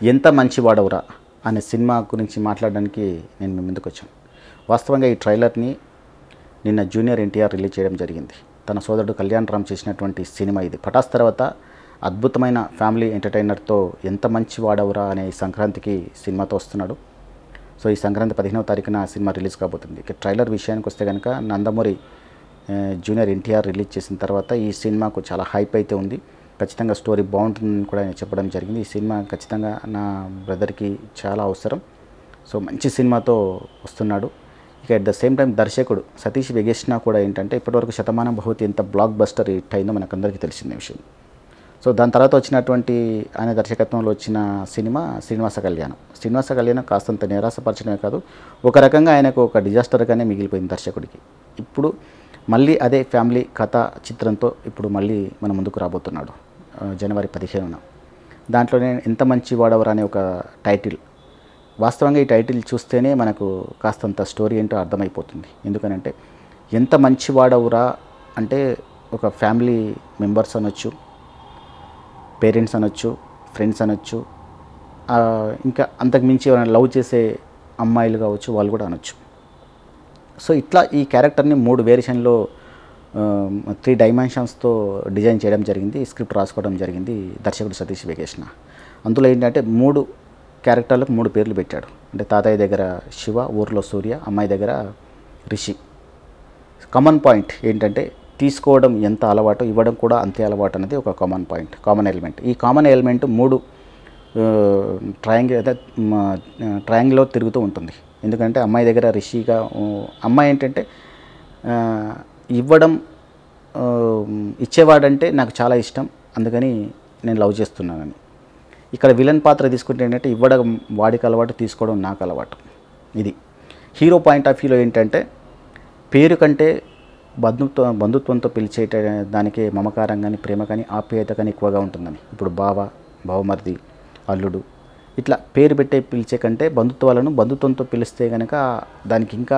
ఎంత మంచివాడవురా అనే సినిమా గురించి మాట్లాడడానికి నేను మీ ముందుకు వచ్చాను వాస్తవంగా ఈ ట్రైలర్ని నిన్న జూనియర్ ఎన్టీఆర్ రిలీజ్ చేయడం జరిగింది తన సోదరుడు కళ్యాణ్ రామ్ చేసినటువంటి సినిమా ఇది పటాస్ తర్వాత అద్భుతమైన ఫ్యామిలీ ఎంటర్టైనర్తో ఎంత మంచి వాడవురా అనే ఈ సంక్రాంతికి సినిమాతో వస్తున్నాడు సో ఈ సంక్రాంతి పదిహేనవ తారీఖున ఆ సినిమా రిలీజ్ కాబోతుంది ఇక ట్రైలర్ విషయానికి వస్తే కనుక నందమూరి ఆ, జూనియర్ ఎన్టీఆర్ రిలీజ్ చేసిన తర్వాత ఈ సినిమాకు చాలా హైప్ అయితే ఉంది ఖచ్చితంగా స్టోరీ బాగుంటుందని కూడా ఆయన చెప్పడం జరిగింది ఈ సినిమా ఖచ్చితంగా నా బ్రదర్కి చాలా అవసరం సో మంచి సినిమాతో వస్తున్నాడు ఇక అట్ ద సేమ్ టైం దర్శకుడు సతీష్ వెగేష్నా కూడా ఏంటంటే ఇప్పటివరకు శతమానం బహుతి ఎంత బ్లాక్ బస్టర్ హిట్ అయిందో మనకందరికీ తెలిసిన విషయం సో దాని తర్వాత వచ్చినటువంటి ఆయన దర్శకత్వంలో వచ్చిన సినిమా శ్రీనివాస కళ్యాణం శ్రీనివాస కళ్యాణం కాస్తంత నిరాశపరచడమే కాదు ఒక రకంగా ఆయనకు ఒక డిజాస్టర్గానే మిగిలిపోయింది దర్శకుడికి ఇప్పుడు మళ్ళీ అదే ఫ్యామిలీ కథ చిత్రంతో ఇప్పుడు మళ్ళీ మన ముందుకు రాబోతున్నాడు ఆ, జనవరి పదిహేనున దాంట్లోనే ఎంత మంచి వాడవరా అనే ఒక టైటిల్ వాస్తవంగా ఈ టైటిల్ చూస్తేనే మనకు కాస్తంత స్టోరీ ఏంటో అర్థమైపోతుంది ఎందుకనంటే ఎంత మంచి వాడవురా అంటే ఒక ఫ్యామిలీ మెంబర్స్ అనొచ్చు పేరెంట్స్ అనొచ్చు ఫ్రెండ్స్ అనొచ్చు ఆ, ఇంకా అంతకు మించి ఎవరైనా లవ్ చేసే అమ్మాయిలు కావచ్చు వాళ్ళు కూడా అనొచ్చు సో ఇట్లా ఈ క్యారెక్టర్ని మూడు వేరియేషన్లో త్రీ డైమెన్షన్స్తో డిజైన్ చేయడం జరిగింది స్క్రిప్ట్ రాసుకోవడం జరిగింది దర్శకుడు సతీష్ వెంకటేష్ణ అందులో ఏంటంటే మూడు క్యారెక్టర్లకు మూడు పేర్లు పెట్టాడు అంటే తాతయ్య దగ్గర శివ ఊర్లో సూర్య అమ్మాయి దగ్గర రిషి కామన్ పాయింట్ ఏంటంటే తీసుకోవడం ఎంత అలవాటు ఇవ్వడం కూడా అంతే అలవాటు అనేది ఒక కామన్ పాయింట్ కామన్ ఎలిమెంట్ ఈ కామన్ ఎలిమెంట్ మూడు ట్రయాంగిల్ అదే ట్రయాంగిల్లో తిరుగుతూ ఉంటుంది ఎందుకంటే అమ్మాయి దగ్గర రిషిగా ఆ, అమ్మాయి ఏంటంటే ఆ, ఇవ్వడం ఆ, ఇచ్చేవాడంటే నాకు చాలా ఇష్టం అందుకని నేను లవ్ చేస్తున్నానని ఇక్కడ విలన్ పాత్ర తీసుకుంటే ఏంటంటే ఇవ్వడం వాడికి అలవాటు తీసుకోవడం నాకు అలవాటు ఇది హీరో పాయింట్ ఆఫ్ వ్యూలో ఏంటంటే పేరు కంటే బంధుత్వ బంధుత్వంతో పిలిచేట దానికి మమకారం కానీ ప్రేమ కానీ ఆప్యాయత కానీ ఎక్కువగా ఉంటుందని ఇప్పుడు బావ బావమరిది అల్లుడు ఇట్లా పేరు పెట్టే పిలిచే కంటే బంధుత్వాలను బంధుత్వంతో పిలిస్తే కనుక దానికి ఇంకా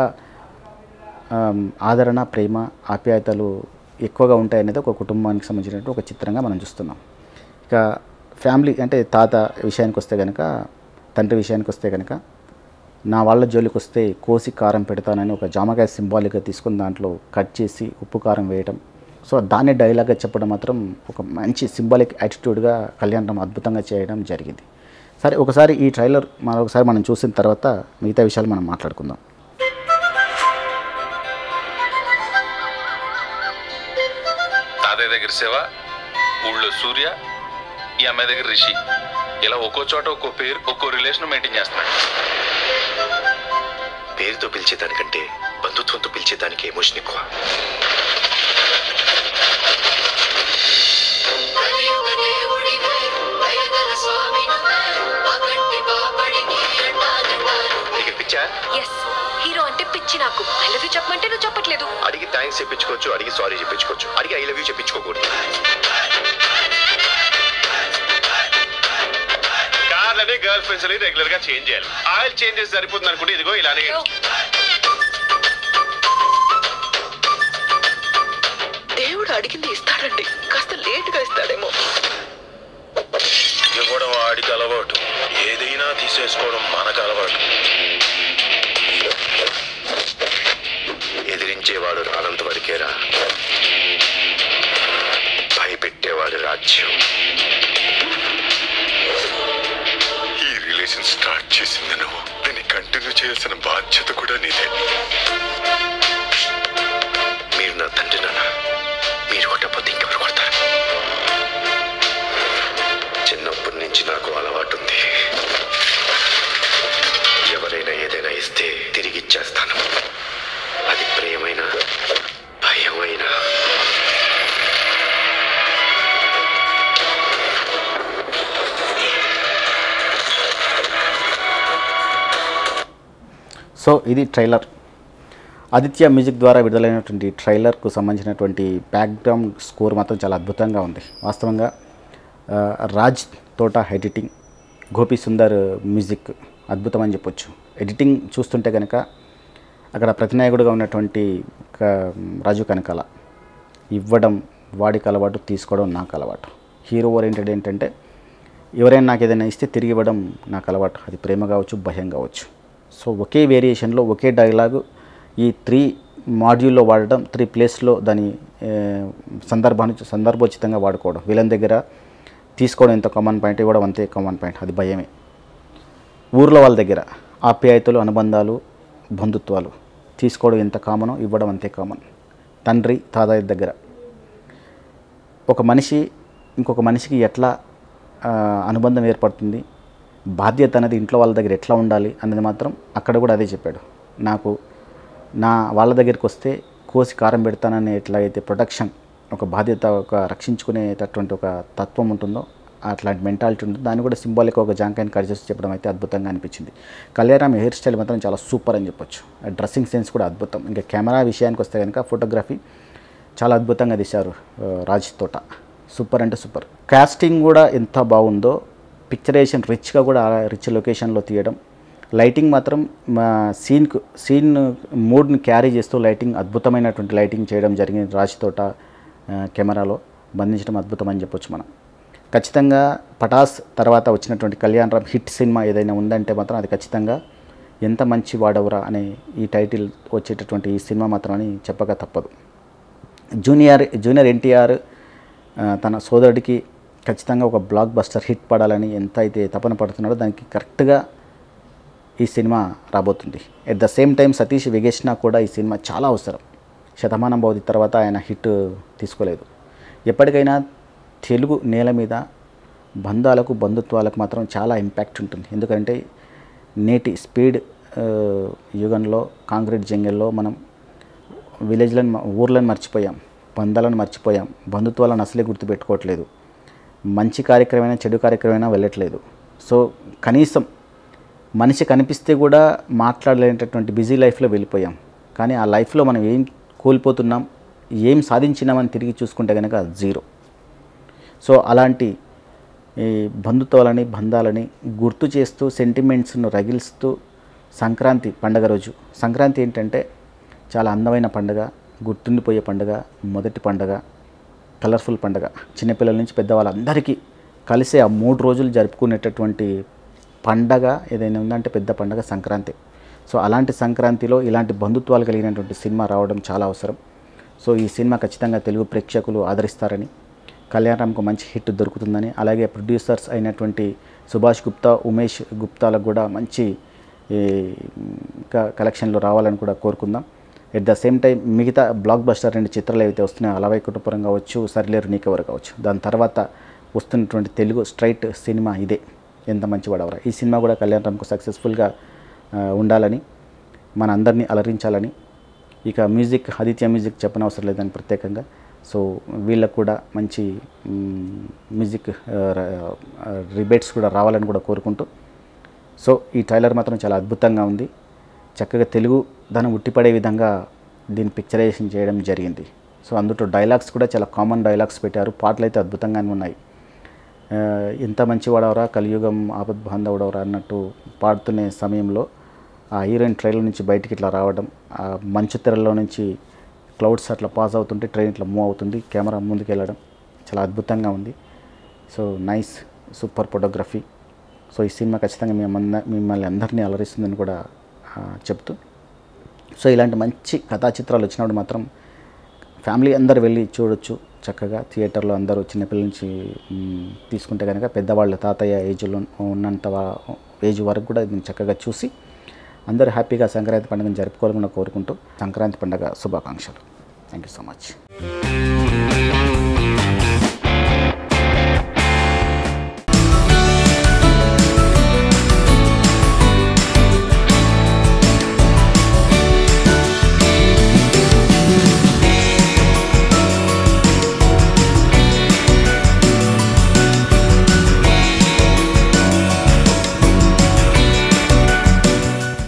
ఆమ్, ఆదరణ ప్రేమ ఆప్యాయతలు ఎక్కువగా ఉంటాయనేది ఒక కుటుంబానికి సంబంధించినటువంటి ఒక చిత్రంగా మనం చూస్తున్నాం ఇక ఫ్యామిలీ అంటే తాత విషయానికి వస్తే కనుక తండ్రి విషయానికి వస్తే కనుక నా వాళ్ళ జోలికి వస్తే కోసి కారం పెడతానని ఒక జామకాయ సింబాలిక్గా తీసుకుని దాంట్లో కట్ చేసి ఉప్పు కారం వేయడం సో దాన్ని డైలాగ్గా చెప్పడం మాత్రం ఒక మంచి సింబాలిక్ యాటిట్యూడ్గా కళ్యాణం అద్భుతంగా చేయడం జరిగింది సరే ఒకసారి ఈ ట్రైలర్ మరొకసారి మనం చూసిన తర్వాత మిగతా విషయాలు మనం మాట్లాడుకుందాం తాతయ్య దగ్గర శివ ఊళ్ళో సూర్య ఈ అమ్మాయి దగ్గర రిషి ఇలా ఒక్కో చోట ఒక్కో పేరు ఒక్కో రిలేషన్ మెయింటైన్ చేస్తున్నాడు పేరుతో పిలిచేదానికంటే బంధుత్వంతో పిలిచేదానికి ఎమోషన్ ఎక్కువ కలియుగ దేవుడివే దయగల స్వామి నువ్వే అగంటి పాపడికి అంటానంటాను నీకు పిచ్చా ఎస్ హీరో అంటే పిచ్చి నాకు ఐ లవ్ యూ చెప్పమంటే నువ్వు చెప్పట్లేదు అడిగి థ్యాంక్స్ చెప్పించుకోవచ్చు అడిగి సారీ చెప్పించుకోవచ్చు అడిగి ఐ లవ్ యూ చెప్పించుకోకూడదు కార్లని గర్ల్ ఫ్రెండ్స్ అని రెగ్యులర్ గా చేంజ్ చేయాలి ఆయిల్ చేంజెస్ సరిపోతుంది అనుకుంటే ఇదిగో ఇలానే దేవుడు అడిగింది ఇస్తాడండి కాస్త లేటుగా ఇస్తాడేమో ఇవ్వడం ఆడికి అలవాటు ఏదైనా తీసేసుకోవడం మనకు అలవాటు ఎదిరించేవాడు రానంత వరకేరా భయపెట్టేవాడు రాజ్యం ఈ రిలేషన్ స్టార్ట్ చేసింది నువ్వు దీన్ని కంటిన్యూ చేయాల్సిన బాధ్యత కూడా నీదే మీరు నా తండ్రి నాన్న మీరు కొట్టకపోతే ఇంకెవరు కొడతారు చిన్నప్పటి నుంచి నాకు అలవాటు ఉంది ఎవరైనా ఏదైనా ఇస్తే తిరిగి ఇచ్చేస్తాను అది ప్రేమైనా భయమైనా సో ఇది ట్రైలర్ ఆదిత్య మ్యూజిక్ ద్వారా విడుదలైనటువంటి ట్రైలర్కు సంబంధించినటువంటి బ్యాక్గ్రౌండ్ స్కోర్ మాత్రం చాలా అద్భుతంగా ఉంది వాస్తవంగా ఆ, రాజ్ తోట ఎడిటింగ్ గోపి సుందర్ మ్యూజిక్ అద్భుతం అని చెప్పొచ్చు ఎడిటింగ్ చూస్తుంటే కనుక అక్కడ ప్రతినాయకుడుగా ఉన్నటువంటి క- రాజు కనకాల ఇవ్వడం వాడికి అలవాటు తీసుకోవడం నాకు అలవాటు హీరో ఓరియంటెడ్ ఏంటంటే ఎవరైనా నాకు ఏదైనా ఇస్తే తిరిగి ఇవ్వడం నాకు అలవాటు అది ప్రేమ కావచ్చు భయం కావచ్చు సో ఒకే వేరియేషన్లో ఒకే డైలాగు ఈ త్రీ మాడ్యూల్లో వాడడం త్రీ ప్లేస్లో దాని ఏ, సందర్భాన్ని సందర్భోచితంగా వాడుకోవడం వీళ్ళని దగ్గర తీసుకోవడం ఎంత కామన్ పాయింట్ ఇవ్వడం అంతే కామన్ పాయింట్ అది భయమే ఊర్లో వాళ్ళ దగ్గర ఆప్యాయతలు అనుబంధాలు బంధుత్వాలు తీసుకోవడం ఎంత కామనో ఇవ్వడం అంతే కామన్ తండ్రి తాతయ్య దగ్గర ఒక మనిషి ఇంకొక మనిషికి ఎట్లా ఆ, అనుబంధం ఏర్పడుతుంది బాధ్యత అనేది ఇంట్లో వాళ్ళ దగ్గర ఎట్లా ఉండాలి అనేది మాత్రం అక్కడ కూడా అదే చెప్పాడు నాకు నా వాళ్ళ దగ్గరికి వస్తే కోసి కారం పెడతానని ఎట్లాగైతే ప్రొటెక్షన్ ఒక బాధ్యత ఒక రక్షించుకునేటటువంటి ఒక తత్వం ఉంటుందో అట్లాంటి మెంటాలిటీ ఉంటుంది దాన్ని కూడా సింబాలిక్ ఒక జాంకాయని కట్ చేసి చెప్పడం అయితే అద్భుతంగా అనిపించింది కళ్యాణం హెయిర్ స్టైల్ మాత్రం చాలా సూపర్ అని చెప్పొచ్చు డ్రెస్సింగ్ సెన్స్ కూడా అద్భుతం ఇంకా కెమెరా విషయానికి వస్తే కనుక ఫోటోగ్రఫీ చాలా అద్భుతంగా తీశారు ఆ, రాజ్ తోట సూపర్ అంటే సూపర్ కాస్టింగ్ కూడా ఎంత బాగుందో పిక్చరేషన్ రిచ్గా కూడా రిచ్ లొకేషన్లో తీయడం లైటింగ్ మాత్రం మా సీన్కు సీన్ మూడ్ని క్యారీ చేస్తూ లైటింగ్ అద్భుతమైనటువంటి లైటింగ్ చేయడం జరిగింది రాజ్ తోట ఆ, కెమెరాలో బంధించడం అద్భుతం అని చెప్పొచ్చు మనం ఖచ్చితంగా పటాస్ తర్వాత వచ్చినటువంటి కళ్యాణ్ రామ్ హిట్ సినిమా ఏదైనా ఉందంటే మాత్రం అది ఖచ్చితంగా ఎంత మంచి వాడవరా అనే ఈ టైటిల్ వచ్చేటటువంటి ఈ సినిమా మాత్రం అని చెప్పక తప్పదు జూనియర్ జూనియర్ ఎన్టీఆర్ ఆ, తన సోదరుడికి ఖచ్చితంగా ఒక బ్లాక్ బస్టర్ హిట్ పడాలని ఎంత అయితే తపన పడుతున్నాడో దానికి కరెక్ట్గా ఈ సినిమా రాబోతుంది at the same time Satish Vegesna కూడా ఈ సినిమా చాలా అవసరం శతమానం బౌద్ధి తర్వాత ఆయన హిట్ తీసుకోలేదు ఎప్పటికైనా తెలుగు నేల మీద బంధాలకు బంధుత్వాలకు మాత్రం చాలా ఇంపాక్ట్ ఉంటుంది ఎందుకంటే నేటి స్పీడ్ ఆ, యుగంలో కాంక్రీట్ జంగల్లో మనం విలేజ్లను మ- ఊర్లను మర్చిపోయాం బంధాలను మర్చిపోయాం బంధుత్వాలను అసలే గుర్తుపెట్టుకోవట్లేదు మంచి కార్యక్రమమైనా చెడు కార్యక్రమమైనా వెళ్ళట్లేదు సో కనీసం మనిషి కనిపిస్తే కూడా మాట్లాడలేనటువంటి బిజీ లైఫ్లో వెళ్ళిపోయాం కానీ ఆ లైఫ్లో మనం ఏం కోల్పోతున్నాం ఏం సాధించినామని తిరిగి చూసుకుంటే కనుక జీరో సో అలాంటి ఈ బంధుత్వాలని బంధాలని గుర్తు చేస్తూ సెంటిమెంట్స్ను రగిలిస్తూ సంక్రాంతి పండగ రోజు సంక్రాంతి ఏంటంటే చాలా అందమైన పండగ గుర్తుండిపోయే పండగ మొదటి పండగ కలర్ఫుల్ పండగ చిన్నపిల్లల నుంచి పెద్దవాళ్ళందరికీ కలిసి ఆ మూడు రోజులు జరుపుకునేటటువంటి పండగ ఏదైనా ఉందంటే పెద్ద పండగ సంక్రాంతి సో అలాంటి సంక్రాంతిలో ఇలాంటి బంధుత్వాలు కలిగినటువంటి సినిమా రావడం చాలా అవసరం సో ఈ సినిమా ఖచ్చితంగా తెలుగు ప్రేక్షకులు ఆదరిస్తారని కళ్యాణరామ్కు మంచి హిట్ దొరుకుతుందని అలాగే ప్రొడ్యూసర్స్ అయినటువంటి సుభాష్ గుప్తా ఉమేష్ గుప్తాలకు కూడా మంచి ఈ, క- కలెక్షన్లు రావాలని కూడా కోరుకుందాం ఎట్ ద సేమ్ టైం మిగతా బ్లాక్ బస్టర్ రెండు చిత్రాలు ఏవైతే వస్తున్నాయో అలవై కుటుంబరం కావచ్చు సరిలేరు నీకెవరు కావచ్చు దాని తర్వాత వస్తున్నటువంటి తెలుగు స్ట్రైట్ సినిమా ఇదే ఎంత మంచి వాడవరా ఈ సినిమా కూడా కళ్యాణ్ రామ్కు సక్సెస్ఫుల్గా ఆ, ఉండాలని మన అందరినీ అలరించాలని ఇక మ్యూజిక్ ఆదిత్య మ్యూజిక్ చెప్పనవసరం లేదని ప్రత్యేకంగా సో వీళ్ళకు కూడా మంచి మ్, మ్యూజిక్ ఆ, ర- ఆ, రిబేట్స్ కూడా రావాలని కూడా కోరుకుంటూ సో ఈ ట్రైలర్ మాత్రం చాలా అద్భుతంగా ఉంది చక్కగా తెలుగు ధనం ఉట్టిపడే విధంగా దీన్ని పిక్చరైజేషన్ చేయడం జరిగింది సో అందులో డైలాగ్స్ కూడా చాలా కామన్ డైలాగ్స్ పెట్టారు పాటలు అయితే అద్భుతంగానే ఉన్నాయి ఆ, ఎంత మంచి వాడవరా కలియుగం ఆపద్ బాంధవుడవరా అన్నట్టు పాడుతునే సమయంలో ఆ హీరోయిన్ ట్రైన్ల నుంచి బయటికి ఇట్లా రావడం ఆ మంచు తెరలో నుంచి క్లౌడ్స్ అట్లా పాస్ అవుతుంటే ట్రైన్ ఇట్లా మూవ్ అవుతుంది కెమెరా ముందుకు వెళ్ళడం చాలా అద్భుతంగా ఉంది so nice super photography so ఈ సినిమా ఖచ్చితంగా మిమ్మల్ని మిమ్మల్ని అందరినీ అలరిస్తుందని కూడా ఆ, చెప్తూ సో ఇలాంటి మంచి కథా చిత్రాలు వచ్చినప్పుడు మాత్రం ఫ్యామిలీ అందరు వెళ్ళి చూడొచ్చు చక్కగా థియేటర్లో అందరూ చిన్నపిల్లల నుంచి మ్, తీసుకుంటే కనుక పెద్దవాళ్ళు తాతయ్య ఏజ్లో ఉన్నంత వా- ఏజ్ వరకు కూడా దీన్ని చక్కగా చూసి అందరూ హ్యాపీగా సంక్రాంతి పండుగను జరుపుకోవాలని కూడా కోరుకుంటూ సంక్రాంతి పండుగ శుభాకాంక్షలు థ్యాంక్ యూ సో మచ్